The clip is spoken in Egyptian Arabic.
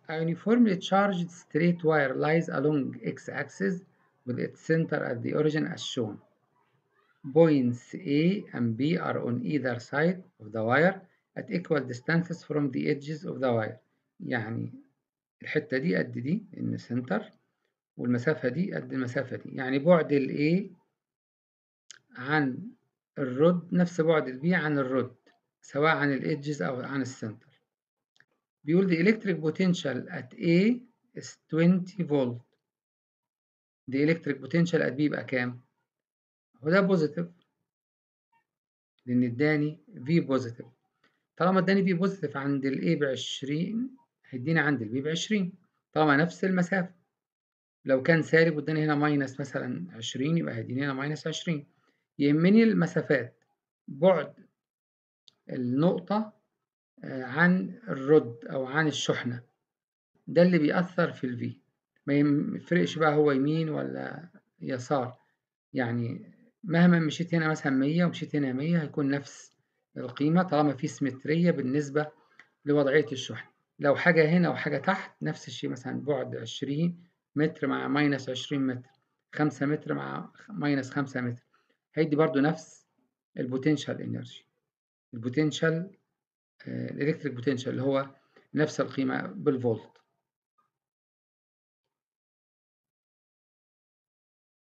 A uniformly charged straight wire lies along x-axis with its center at the origin as shown. Points A and B are on either side of the wire at equal distances from the edges of the wire. يعني الحتة دي قد دي إن center والمسافة دي قد المسافة دي يعني بعد ال A عن الرد نفس بعد ال B عن الرد سواء عن الإدجز أو عن السنتر. بيقول the electric potential at A is 20 volt. the electric potential at B يبقى كام؟ وده بوزيتيف لأن اداني V بوزيتيف طالما اداني V بوزيتيف عند ال A بعشرين هيديني عند ال B بعشرين طالما نفس المسافة لو كان سالب واداني هنا ماينس مثلا عشرين يبقى هيديني هنا ماينس عشرين يهمني المسافات بعد النقطة عن الرد أو عن الشحنة ده اللي بيأثر في ال V ما يفرقش بقى هو يمين ولا يسار يعني مهما مشيت هنا مثلا 100 ومشيت هنا 100 هيكون نفس القيمة طالما في سيمترية بالنسبة لوضعية الشحن لو حاجة هنا وحاجة تحت نفس الشيء مثلا بعد 20 متر مع ماينس 20 متر 5 متر مع ماينس 5 متر هيدي برضو نفس البوتنشال انرجي البوتنشال الالكتريك بوتنشال اللي هو نفس القيمة بالفولت